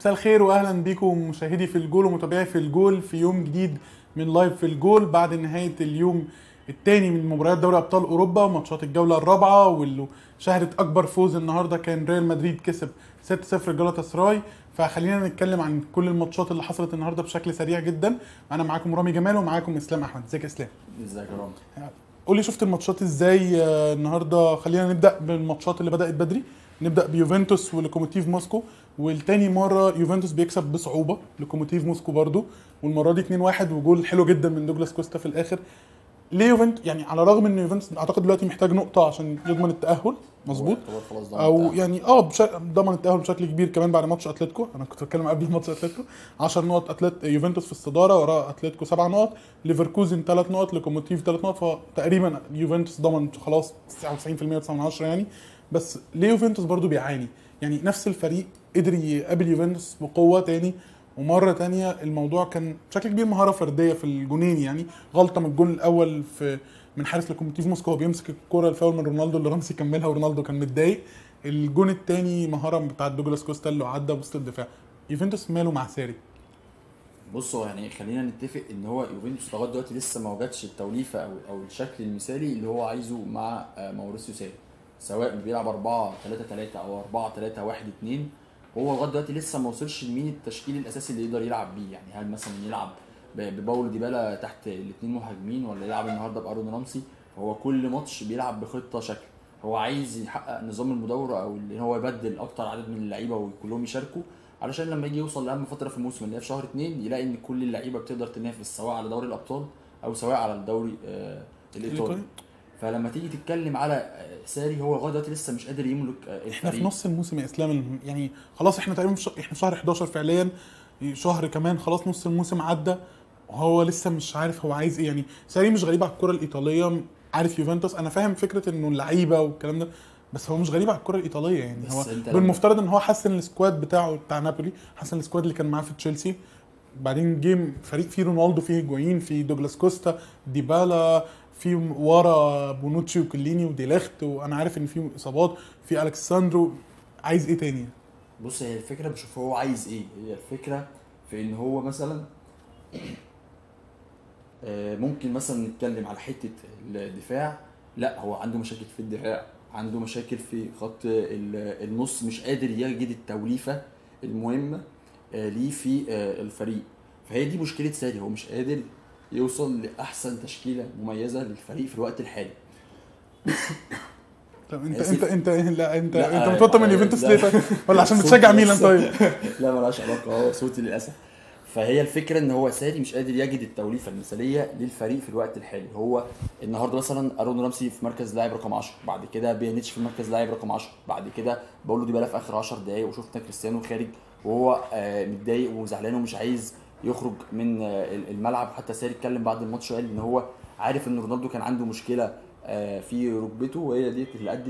مساء الخير واهلا بكم مشاهدي في الجول ومتابعي في الجول في يوم جديد من لايف في الجول بعد نهايه اليوم الثاني من مباريات دوري ابطال اوروبا ماتشات الجوله الرابعه واللي شهدت اكبر فوز النهارده كان ريال مدريد كسب 6-0 جالاتا سراي فخلينا نتكلم عن كل الماتشات اللي حصلت النهارده بشكل سريع جدا انا معاكم رامي جمال ومعاكم اسلام احمد ازيك يا اسلام ازيك يا رامي قول لي شفت الماتشات ازاي آه، النهارده خلينا نبدا بالماتشات اللي بدات بدري نبدا بيوفنتوس ولوكوموتيف موسكو والتاني مره يوفنتوس بيكسب بصعوبه لوكوموتيف موسكو برضو والمره دي 2-1 وجول حلو جدا من دوجلاس كوستا في الاخر ليه يوفنتوس يعني على الرغم ان يوفنتوس اعتقد دلوقتي محتاج نقطه عشان يضمن التاهل مظبوط هو خلاص ضمن او التأهل. يعني اه بش... ضمن التاهل بشكل كبير كمان بعد ماتش اتلتيكو انا كنت بتكلم قبل ماتش اتلتيكو 10 نقط اتلت يوفنتوس في الصداره وراه اتلتيكو 7 نقط ليفركوزن 3 نقط لوكوموتيف 3 نقط فتقريبا يوفنتوس ضمن خلاص 99% 9 من 10 يعني بس ليه يوفنتوس برضو بيعاني يعني نفس الفريق قدر يقابل يوفنتوس بقوه تاني ومره تانية الموضوع كان بشكل كبير مهاره فرديه في الجونين يعني غلطه من الجون الاول في من حارس لوكوموتيف موسكو هو بيمسك الكوره الفاول من رونالدو اللي رامسي كملها ورونالدو كان متضايق الجون الثاني مهاره بتاعت دوجلاس كوستا اللي عدى وسط الدفاع يوفنتوس ماله مع ساري بص هو يعني خلينا نتفق ان هو يوفنتوس لغايه دلوقتي لسه ما وجدش التوليفه او او الشكل المثالي اللي هو عايزه مع آه، ماوريسيو ساري سواء بيلعب 4 3 3 او 4 3 1 2 هو لغايه دلوقتي لسه ما وصلش لمين التشكيل الاساسي اللي يقدر يلعب بيه يعني هل مثلا يلعب ب- بباولو ديبالا تحت الاثنين مهاجمين ولا يلعب النهارده بارون رامسي هو كل ماتش بيلعب بخطه شكل هو عايز يحقق نظام المدوره او ان هو يبدل اكتر عدد من اللعيبه وكلهم يشاركوا علشان لما يجي يوصل لاهم فتره في الموسم اللي هي في شهر اتنين يلاقي ان كل اللعيبه بتقدر تنافس سواء على دوري الابطال او سواء على الدوري آه الايطالي الإيطالي؟ فلما تيجي تتكلم على آه، ساري هو لغايه دلوقتي لسه مش قادر يملك آه، احنا الفريق في نص الموسم يا اسلام الم- يعني خلاص احنا تقريبا في ش... احنا في شهر 11 فعليا شهر كمان خلاص نص الموسم عدى وهو لسه مش عارف هو عايز ايه يعني ساري مش غريب على الكره الايطاليه عارف يوفنتوس انا فاهم فكره انه اللعيبه والكلام ده بس هو مش غريب على الكره الايطاليه يعني بس هو انت لما- بالمفترض ان هو حسن السكواد بتاعه بتاع نابولي حسن السكواد اللي كان معاه في تشيلسي بعدين جيم فريق فيه رونالدو فيه هيجوايين فيه دوجلاس كوستا ديبالا في ورا بونوتشي وكليني وديليخت وانا عارف ان في اصابات في الكساندرو عايز ايه تاني بص هي الفكره بشوف هو عايز ايه هي الفكره في ان هو مثلا آه، ممكن مثلا نتكلم على حته الدفاع لا هو عنده مشاكل في الدفاع عنده مشاكل في خط ال- النص مش قادر يجد التوليفه المهمه آه، ليه في آه، الفريق فهي دي مشكله ساري هو مش قادر يوصل لاحسن تشكيله مميزه للفريق في الوقت الحالي طب انت آسف. انت انت لا انت لا، انت متوتر من آه، يوفنتوس لا. ليه طيب ولا عشان صوتي بتشجع ميلان بس. طيب لا ملهاش علاقه هو صوتي للاسف فهي الفكره ان هو ساري مش قادر يجد التوليفه المثاليه للفريق في الوقت الحالي هو النهارده مثلا ارون رامسي في مركز لاعب رقم 10 بعد كده بيانيتش في مركز لاعب رقم 10 بعد كده باولو ديبالا في اخر 10 دقائق وشفنا كريستيانو خارج وهو آه، متضايق وزعلان ومش عايز يخرج من آه، الملعب حتى ساري اتكلم بعد الماتش وقال ان هو عارف ان رونالدو كان عنده مشكله آه، في ركبته وهي دي اللي ادت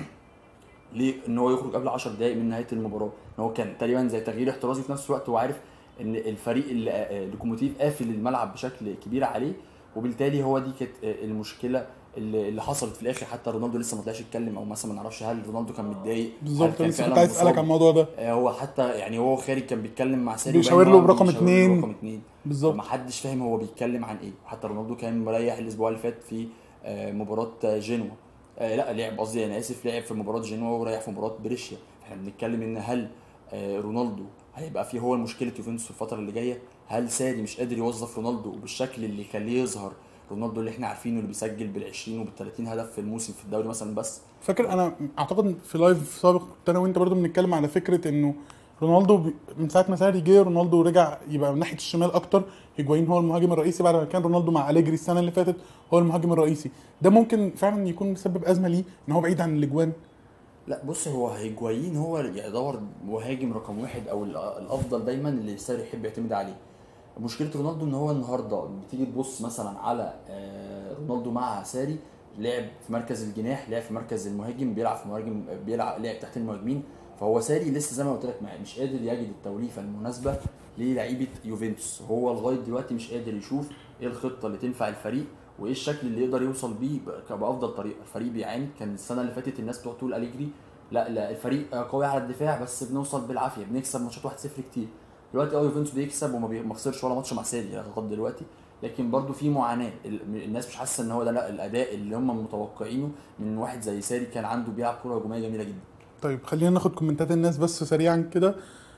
ليه ان هو يخرج قبل 10 دقائق من نهايه المباراه ان هو كان تقريبا زي تغيير احترازي في نفس الوقت هو عارف ان الفريق اللي- آه، اللوكوموتيف قافل الملعب بشكل كبير عليه وبالتالي هو دي كانت آه، المشكله اللي اللي حصلت في الاخر حتى رونالدو لسه ما طلعش يتكلم او مثلا ما نعرفش هل رونالدو كان متضايق هل بالظبط كان لسه فعلاً كنت عايز اسالك مصاب؟ على الموضوع ده آه، هو حتى يعني هو خارج كان بيتكلم مع ساري بيشاور وباين له إن هو برقم بيشاور له اتنين. برقم اتنين بالظبط ما حدش فاهم هو بيتكلم عن ايه حتى رونالدو كان مريح الاسبوع اللي فات في آه، مباراه آه، جنوا آه، لا لعب قصدي انا اسف لعب في مباراه جنوا وريح في مباراه بريشيا احنا بنتكلم ان هل آه، رونالدو هيبقى فيه هو مشكله يوفنتوس في الفتره اللي جايه هل ساري مش قادر يوظف رونالدو بالشكل اللي يخليه يظهر رونالدو اللي احنا عارفينه اللي بيسجل بال 20 وبال 30 هدف في الموسم في الدوري مثلا بس فاكر انا اعتقد في لايف سابق كنت انا وانت برضو بنتكلم على فكره انه رونالدو بي- من ساعه ما ساري جه رونالدو رجع يبقى من ناحيه الشمال اكتر هيجوايين هو المهاجم الرئيسي بعد ما كان رونالدو مع اليجري السنه اللي فاتت هو المهاجم الرئيسي ده ممكن فعلا يكون مسبب ازمه ليه ان هو بعيد عن الاجوان لا بص هو هيجوايين هو اللي يدور مهاجم رقم واحد او ال- الافضل دايما اللي ساري يحب يعتمد عليه مشكله رونالدو ان هو النهارده بتيجي تبص مثلا على آه، رونالدو مع ساري لعب في مركز الجناح لعب في مركز المهاجم بيلعب في مهاجم بيلعب لعب تحت المهاجمين فهو ساري لسه زي ما قلت لك مع- مش قادر يجد التوليفه المناسبه للعيبه يوفنتوس هو لغايه دلوقتي مش قادر يشوف ايه الخطه اللي تنفع الفريق وايه الشكل اللي يقدر يوصل بيه ب- بافضل طريقه الفريق بيعاني كان السنه اللي فاتت الناس بتقعد تقول اليجري لا لا الفريق قوي على الدفاع بس بنوصل بالعافيه بنكسب ماتشات 1-0 كتير دلوقتي اه يوفنتوس بيكسب وما بي- ما خسرش ولا ماتش مع ساري لغايه دلوقتي لكن برضو في معاناه ال- الناس مش حاسه ان هو ده لا الاداء اللي هم متوقعينه من واحد زي ساري كان عنده بيلعب كوره هجوميه جميله جدا طيب خلينا ناخد كومنتات الناس بس سريعا كده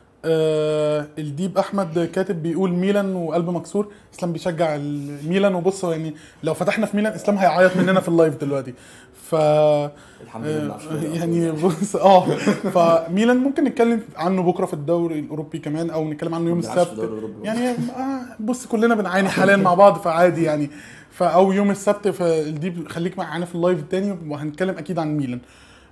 آه الديب احمد كاتب بيقول ميلان وقلب مكسور اسلام بيشجع الميلان وبص يعني لو فتحنا في ميلان اسلام هيعيط مننا في اللايف دلوقتي ف الحمد لله آه، عشان يعني بص اه فميلان ممكن نتكلم عنه بكره في الدوري الاوروبي كمان او نتكلم عنه يوم ما بيلعبش في السبت الدوري الأوروبي. يعني آه، بص كلنا بنعاني حاليا مع بعض فعادي يعني فا او يوم السبت فالديب خليك معانا في اللايف التاني وهنتكلم اكيد عن ميلان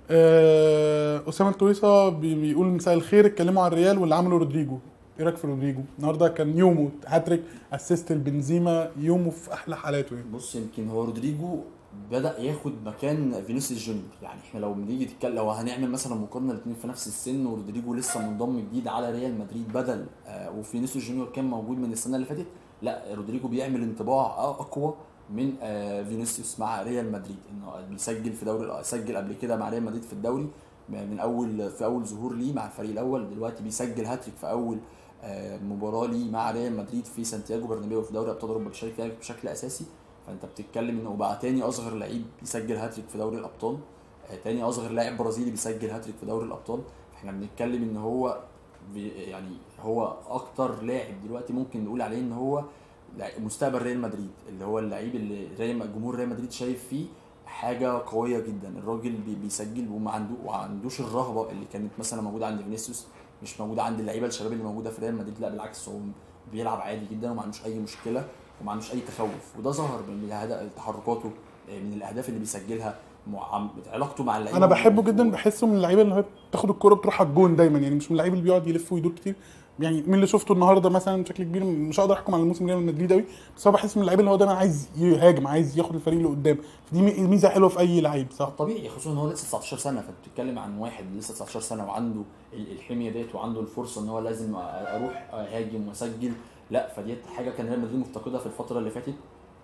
آه، اسامه التويسه بي- بيقول مساء الخير اتكلموا عن الريال واللي عمله رودريجو ايه رايك في رودريجو النهارده كان يومه هاتريك اسيست البنزيما يومه في احلى حالاته يعني بص يمكن هو رودريجو بدا ياخد مكان فينيسيوس جونيور يعني احنا لو بنيجي نتكلم لو هنعمل مثلا مقارنه الاثنين في نفس السن ورودريجو لسه منضم جديد على ريال مدريد بدل آه وفينيسيوس جونيور كان موجود من السنه اللي فاتت لا رودريجو بيعمل انطباع اقوى من آه فينيسيوس مع ريال مدريد انه بيسجل في دوري سجل قبل كده مع ريال مدريد في الدوري من اول في اول ظهور ليه مع الفريق الاول دلوقتي بيسجل هاتريك في اول آه، مباراه ليه مع ريال مدريد في سانتياغو برنابيو في دوري ابطال اوروبا بيشارك فيها بشكل اساسي فانت بتتكلم انه بقى تاني اصغر لعيب بيسجل هاتريك في دوري الابطال آه، تاني اصغر لاعب برازيلي بيسجل هاتريك في دوري الابطال احنا بنتكلم ان هو بي يعني هو اكتر لاعب دلوقتي ممكن نقول عليه ان هو لع- مستقبل ريال مدريد اللي هو اللعيب اللي ريال جمهور ريال مدريد شايف فيه حاجه قويه جدا الراجل بي- بيسجل وما عنده وعندوش الرهبه اللي كانت مثلا موجوده عند فينيسيوس مش موجوده عند اللعيبه الشباب اللي موجوده في ريال مدريد لا بالعكس هو بيلعب عادي جدا وما عندوش اي مشكله وما عندوش اي تخوف وده ظهر من الهدا- تحركاته من الاهداف اللي بيسجلها مع- علاقته مع اللعيبه انا بحبه جدا بحسه من اللعيبه اللي هو بتاخد الكرة بتروح على الجون دايما يعني مش من اللعيب اللي بيقعد يلف ويدور كتير يعني من اللي شفته النهارده مثلا بشكل كبير مش هقدر احكم على الموسم ريال مدريد قوي بس هو بحس من اللعيبه اللي هو دايما عايز يهاجم عايز ياخد الفريق لقدام دي مي- ميزه حلوه في اي لعيب صح طبيعي خصوصا ان هو لسه 19 سنه فانت بتتكلم عن واحد لسه 19 سنه وعنده ال- الحميه ديت وعنده الفرصه ان هو لازم اروح اهاجم واسجل لا فديت حاجه كان ريال مدريد مفتقدها في الفتره اللي فاتت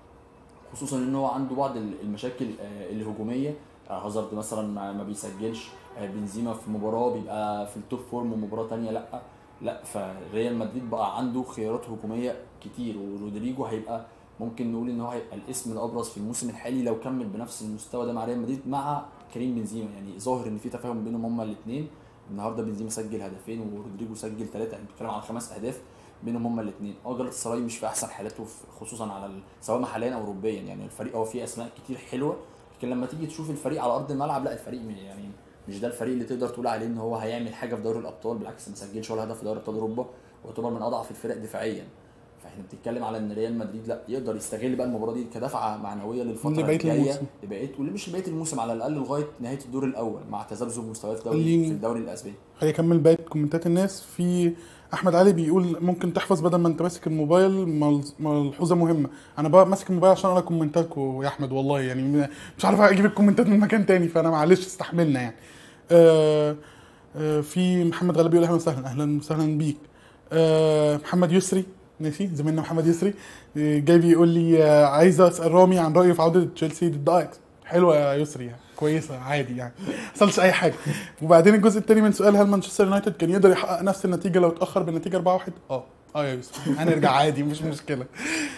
خصوصا ان هو عنده بعض ال- المشاكل آه، الهجوميه آه، هازارد مثلا ما ما بيسجلش آه، بنزيما في مباراه بيبقى في التوب فورم ومباراه تانية لا لا فريال مدريد بقى عنده خيارات هجوميه كتير ورودريجو هيبقى ممكن نقول ان هو هيبقى الاسم الابرز في الموسم الحالي لو كمل بنفس المستوى ده مع ريال مدريد مع كريم بنزيما يعني ظاهر ان في تفاهم بينهم هما الاثنين النهارده بنزيما سجل هدفين ورودريجو سجل ثلاثه يعني بنتكلم على خمس اهداف بينهم هما الاثنين اه جلطة سراي مش في احسن حالاته في- خصوصا على ال- سواء محليا او اوروبيا يعني الفريق اه فيه اسماء كتير حلوه لكن لما تيجي تشوف الفريق على ارض الملعب لا الفريق م- يعني مش ده الفريق اللي تقدر تقول عليه ان هو هيعمل حاجه في دوري الابطال بالعكس ما سجلش ولا هدف في دوري ابطال اوروبا ويعتبر من اضعف الفرق دفاعيا فاحنا بنتكلم على ان ريال مدريد لا يقدر يستغل بقى المباراه دي كدفعه معنويه للفتره لبقية الجايه الموسم. لبقيه واللي مش لبقيه الموسم على الاقل لغايه نهايه الدور الاول مع تذبذب مستويات في خليني- الدوري في الدوري الاسباني هيكمل بقيه كومنتات الناس في احمد علي بيقول ممكن تحفظ بدل ما انت ماسك الموبايل ملز- ملحوظه مهمه انا بقى ماسك الموبايل عشان اقرا كومنتاتكم يا احمد والله يعني م- مش عارف اجيب الكومنتات من مكان تاني فانا معلش استحملنا يعني آه آه في محمد غالي بيقول اهلا وسهلا اهلا وسهلا بيك آه محمد يسري ماشي زميلنا محمد يسري آه، جاي بيقول لي آه، عايز اسال رامي عن رايه في عوده تشيلسي ضد اياكس حلوه يا يسري يعني كويسه عادي يعني ما حصلش اي حاجه وبعدين الجزء الثاني من سؤال هل مانشستر يونايتد كان يقدر يحقق نفس النتيجه لو اتاخر بالنتيجه 4-1 اه اه يا يوسف هنرجع عادي مش مشكله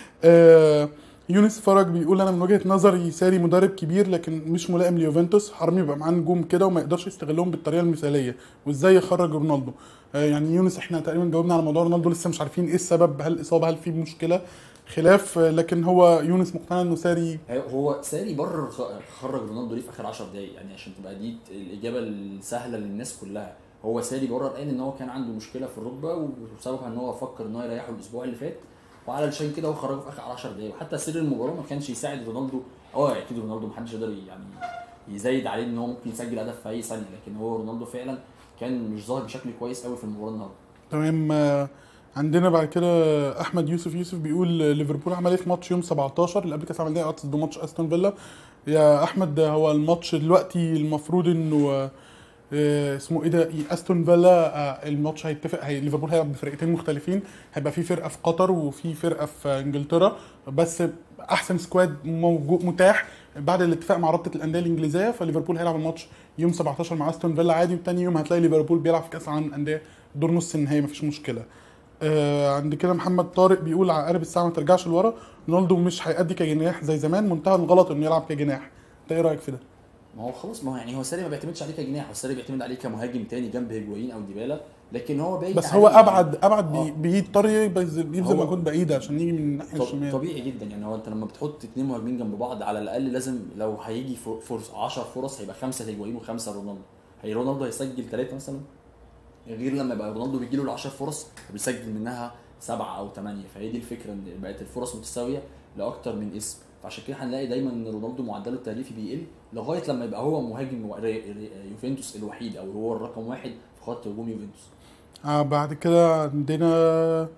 آه يونس فرج بيقول انا من وجهه نظري ساري مدرب كبير لكن مش ملائم ليوفنتوس حرام يبقى معاه نجوم كده وما يقدرش يستغلهم بالطريقه المثاليه وازاي يخرج رونالدو آه يعني يونس احنا تقريبا جاوبنا على موضوع رونالدو لسه مش عارفين ايه السبب هل اصابه هل في مشكله خلاف آه، لكن هو يونس مقتنع انه ساري هو ساري برر خ- خرج رونالدو ليه في اخر 10 دقايق يعني عشان تبقى دي الاجابه السهله للناس كلها هو ساري برر قال ان هو كان عنده مشكله في الركبه وسببها ان هو فكر ان هو يريحه الاسبوع اللي فات وعلشان كده هو خرجه في اخر 10 دقايق وحتى سر المباراه ما كانش يساعد رونالدو اه اكيد رونالدو محدش يقدر يعني يزايد عليه ان هو ممكن يسجل هدف في اي ثانيه لكن هو رونالدو فعلا كان مش ظاهر بشكل كويس قوي في المباراه النهارده تمام آه، عندنا بعد كده احمد يوسف يوسف بيقول ليفربول عمل ايه في ماتش يوم 17 اللي قبل كاس العالم للانديه قصد ماتش استون فيلا يا احمد هو الماتش دلوقتي المفروض انه آه، آه، اسمه ايه ده استون فيلا آه، الماتش هيتفق هي ليفربول هيلعب بفرقتين مختلفين هيبقى في فرقه في قطر وفي فرقه في انجلترا بس احسن سكواد موجود متاح بعد الاتفاق مع رابطه الانديه الانجليزيه فليفربول هيلعب الماتش يوم 17 مع استون فيلا عادي وتاني يوم هتلاقي ليفربول بيلعب في كاس العالم للانديه دور نص النهائي مفيش مشكله آه عند كده محمد طارق بيقول عقارب الساعه ما ترجعش لورا رونالدو مش هيأدي كجناح زي زمان منتهى الغلط انه يلعب كجناح انت ايه رايك في ده؟ ما هو خلاص ما هو يعني هو ساري ما بيعتمدش عليه كجناح هو ساري بيعتمد عليه كمهاجم تاني جنب هيجوايين او ديبالا لكن هو بعيد بس عليه هو يعني. ابعد ابعد آه. بي- بيضطر يبذل بيبذل هو- مجهود بعيد عشان يجي من الناحيه طب الشمال طبيعي جدا يعني هو انت لما بتحط اتنين مهاجمين جنب بعض على الاقل لازم لو هيجي فر- فرص 10 فرص هيبقى خمسه هيجوايين وخمسه رونالدو هي رونالدو هيسجل ثلاثه مثلا غير لما يبقى رونالدو بيجي له ال 10 فرص بيسجل منها سبعه او ثمانيه فهي دي الفكره ان بقت الفرص متساويه لاكتر من اسم فعشان كده هنلاقي دايما ان رونالدو معدله التهديفي بيقل لغايه لما يبقى هو مهاجم و- ري- ري- يوفنتوس الوحيد او هو الرقم واحد في خط هجوم يوفنتوس آه بعد كده عندنا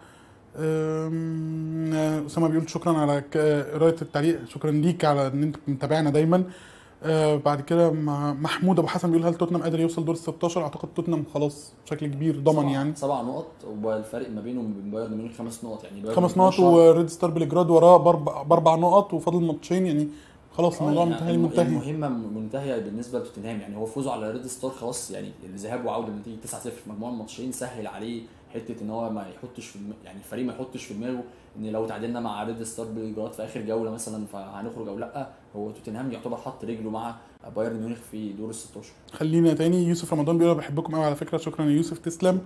آم، آه، اسامه بيقول شكرا على ك- قرايه التعليق شكرا ليك على ان انت متابعنا دايما آه بعد كده مع- محمود ابو حسن بيقول هل توتنهام قادر يوصل دور ال 16 اعتقد توتنهام خلاص بشكل كبير ضمن سبع- يعني سبع نقط والفرق ما بينه وبين بايرن ميونخ خمس نقط يعني بايرن خمس نقط 12. وريد ستار بلجراد وراه باربع باربع نقط وفاضل ماتشين يعني خلاص آه، الموضوع يعني منتهي الم- منتهي المهمه منتهيه بالنسبه لتوتنهام يعني هو فوزه على ريد ستار خلاص يعني الذهاب وعوده بنتيجه 9-0 في مجموع الماتشين سهل عليه حته ان هو ما يحطش في الم... يعني الفريق ما يحطش في دماغه ان لو تعادلنا مع ريد ستار بلجراد في اخر جوله مثلا فهنخرج او لا هو توتنهام يعتبر حط رجله مع بايرن ميونخ في دور ال 16 خلينا تاني يوسف رمضان بيقول انا بحبكم قوي على فكره شكرا يا يوسف تسلم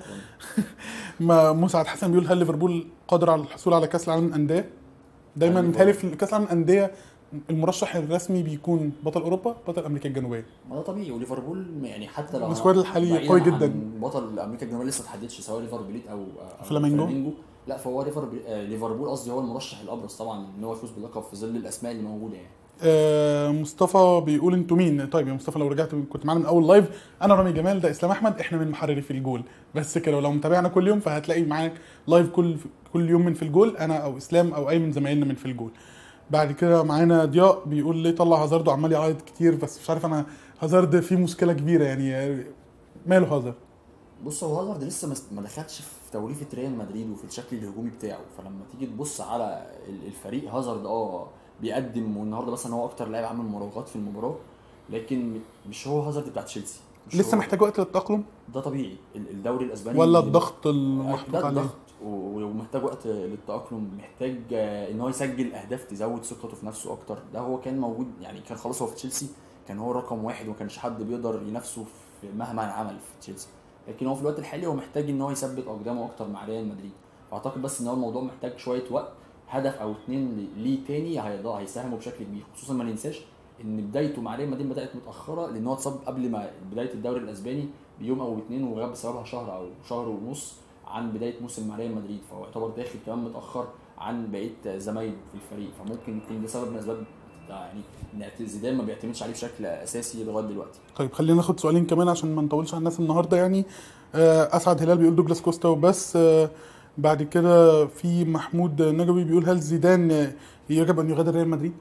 ما مسعد حسن بيقول هل ليفربول قادر على الحصول على كاس العالم للانديه؟ دايما يعني متهيألي في كاس العالم للانديه المرشح الرسمي بيكون بطل اوروبا بطل امريكا الجنوبيه ما ده طبيعي وليفربول يعني حتى لو السكواد الحالي بعيداً قوي عن جدا. بطل امريكا الجنوبيه لسه ما اتحددش سواء ليفر بليت او أو فلامينجو. لا فهو ليفر آه، ليفربول قصدي هو المرشح الابرز طبعا ان هو يفوز باللقب في ظل الاسماء اللي موجوده يعني آه مصطفى بيقول انتوا مين؟ طيب يا مصطفى لو رجعت كنت معانا من اول لايف انا رامي جمال ده اسلام احمد احنا من محرري في الجول بس كده ولو متابعنا كل يوم فهتلاقي معاك لايف كل كل يوم من في الجول انا او اسلام او اي من زمايلنا من في الجول بعد كده معانا ضياء بيقول ليه طلع هازارد وعمال يعيط كتير بس مش عارف انا هازارد فيه مشكله كبيره يعني ماله هازارد بص هو هازارد لسه ما- ما دخلش في توليفه ريال مدريد وفي الشكل الهجومي بتاعه فلما تيجي تبص على ال- الفريق هازارد اه بيقدم والنهارده مثلا هو اكتر لاعب عامل مراوغات في المباراه لكن مش هو هازارد بتاع تشيلسي مش لسه هو- محتاج وقت للتاقلم ده طبيعي ال- الدوري الاسباني ولا الضغط المحطوط ده عليه الضغط و- ومحتاج وقت للتأقلم محتاج آه، ان هو يسجل اهداف تزود ثقته في نفسه اكتر ده هو كان موجود يعني كان خلاص هو في تشيلسي كان هو رقم واحد وما كانش حد بيقدر ينافسه في مهما عمل في تشيلسي لكن هو في الوقت الحالي هو محتاج ان هو يثبت اقدامه اكتر مع ريال مدريد فاعتقد بس ان هو الموضوع محتاج شويه وقت هدف او اتنين ليه تاني هيض- هيساهموا بشكل كبير خصوصا ما ننساش ان بدايته مع ريال مدريد بدات متاخره لان هو اتصاب قبل ما بدايه الدوري الاسباني بيوم او اتنين وغاب بسببها شهر او شهر ونص عن بدايه موسم مع ريال مدريد فهو يعتبر داخل كمان متاخر عن بقيه زمايله في الفريق فممكن يكون ده سبب من اسباب يعني ان زيدان ما بيعتمدش عليه بشكل اساسي لغايه دلوقتي طيب خلينا ناخد سؤالين كمان عشان ما نطولش على الناس النهارده يعني آه، اسعد هلال بيقول دوجلاس كوستا وبس آه، بعد كده في محمود نجوي بيقول هل زيدان آه، يجب ان يغادر ريال مدريد؟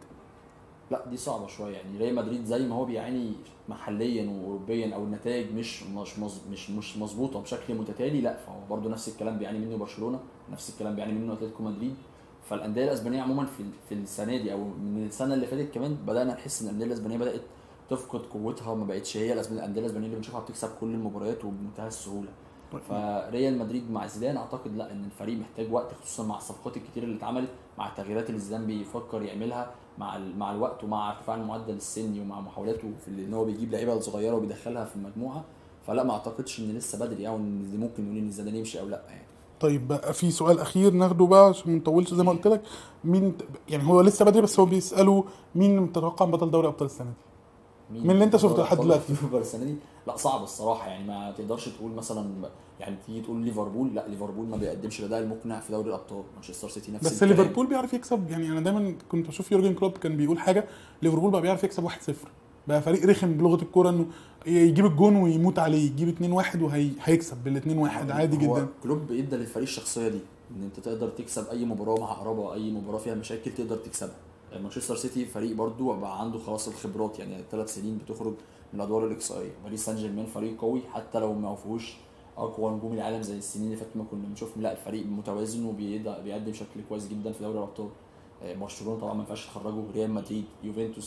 لا دي صعبه شويه يعني ريال مدريد زي ما هو بيعاني محليا واوروبيا او النتائج مش مش مز- مش مش مظبوطه بشكل متتالي لا فهو برضه نفس الكلام بيعاني منه برشلونه نفس الكلام بيعاني منه اتلتيكو مدريد فالانديه الاسبانيه عموما في في السنه دي او من السنه اللي فاتت كمان بدانا نحس ان الانديه الاسبانيه بدات تفقد قوتها ما بقتش هي الأسبانية- الانديه الاسبانيه اللي بنشوفها بتكسب كل المباريات وبمنتهى السهوله فريال مدريد مع زيدان اعتقد لا ان الفريق محتاج وقت خصوصا مع الصفقات الكتير اللي اتعملت مع التغييرات اللي زيدان بيفكر يعملها مع ال- مع الوقت ومع ارتفاع المعدل السني ومع محاولاته في ال- ان هو بيجيب لعيبه صغيره وبيدخلها في المجموعه فلا ما اعتقدش ان لسه بدري او ان دي ممكن نقول ان زيدان يمشي او لا يعني طيب بقى في سؤال اخير ناخده بقى عشان ما نطولش زي ما قلت لك مين يعني هو لسه بدري بس هو بيسالوا مين تتوقع بطل دوري ابطال السنه دي؟ من اللي انت شفته لحد دلوقتي. في السنه دي لا صعب الصراحه يعني ما تقدرش تقول مثلا يعني تيجي تقول ليفربول لا ليفربول ما بيقدمش الاداء المقنع في دوري الابطال مانشستر سيتي نفس بس الكلام. ليفربول بيعرف يكسب يعني انا دايما كنت بشوف يورجن كلوب كان بيقول حاجه ليفربول بقى بيعرف يكسب 1-0 بقى فريق رخم بلغه الكوره انه يجيب الجون ويموت عليه يجيب 2-1 وهيكسب بال 2-1 عادي هو جدا كلوب ادى للفريق الشخصيه دي ان انت تقدر تكسب اي مباراه مع قرابه اي مباراه فيها مشاكل تقدر تكسبها يعني مانشستر سيتي فريق برضو بقى عنده خلاص الخبرات يعني ثلاث سنين بتخرج من الادوار الاقصائيه باريس سان جيرمان فريق قوي حتى لو ما فيهوش اقوى نجوم العالم زي السنين اللي فاتت ما كنا بنشوفهم لا الفريق متوازن وبيقدم شكل كويس جدا في دوري الابطال آه، برشلونه طبعا ما ينفعش تخرجه ريال مدريد يوفنتوس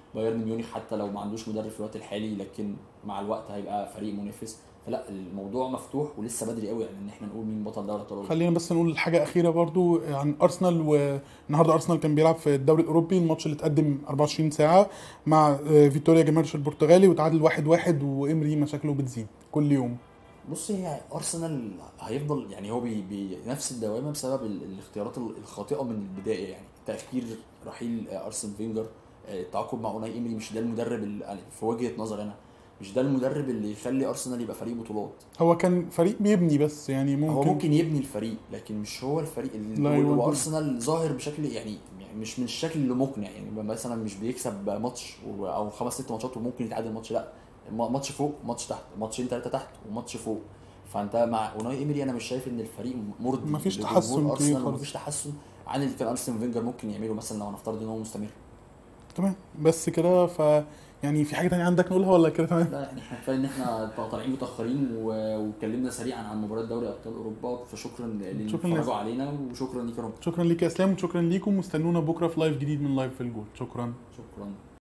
بايرن ميونخ حتى لو ما عندوش مدرب في الوقت الحالي لكن مع الوقت هيبقى فريق منافس فلا الموضوع مفتوح ولسه بدري قوي يعني ان احنا نقول مين بطل دوري ابطال أوروبا. خلينا بس نقول حاجه اخيره برضو عن ارسنال والنهارده ارسنال كان بيلعب في الدوري الاوروبي الماتش اللي اتقدم 24 ساعه مع آه، فيتوريا جيمارش البرتغالي وتعادل 1-1 واحد واحد وامري مشاكله بتزيد كل يوم بص هي ارسنال هيفضل يعني هو بي بي نفس الدوامه بسبب ال- الاختيارات ال- الخاطئه من البدايه يعني تاخير رحيل آه، ارسن فينجر آه، التعاقد مع اوناي ايمري مش ده المدرب اللي يعني في وجهه نظري انا مش ده المدرب اللي يخلي ارسنال يبقى فريق بطولات هو كان فريق بيبني بس يعني ممكن هو ممكن يبني الفريق لكن مش هو الفريق لا اللي يودي. وارسنال ظاهر بشكل يعني يعني مش من الشكل اللي مقنع يعني مثلا مش بيكسب ماتش و- او خمس ست ماتشات وممكن يتعادل ماتش لا ما- ماتش فوق ماتش تحت ماتشين ثلاثه تحت وماتش فوق فانت مع اوناي ايمري انا مش شايف ان الفريق مرضي مفيش لجمهور تحسن كبير ارسنال خالص. مفيش تحسن عن اللي كان ارسن فينجر ممكن يعمله مثلا لو هنفترض ان هو مستمر تمام بس كده ف يعني في حاجه تانية عندك نقولها ولا كده تمام لا يعني احنا كفايه ان احنا طالعين متاخرين و- واتكلمنا سريعا عن مباراه دوري ابطال اوروبا فشكرا للي شكراً اتفرجوا لك. علينا وشكرا ليك يا رب شكرا ليك يا اسلام وشكرا ليكم واستنونا بكره في لايف جديد من لايف في الجول شكرا شكرا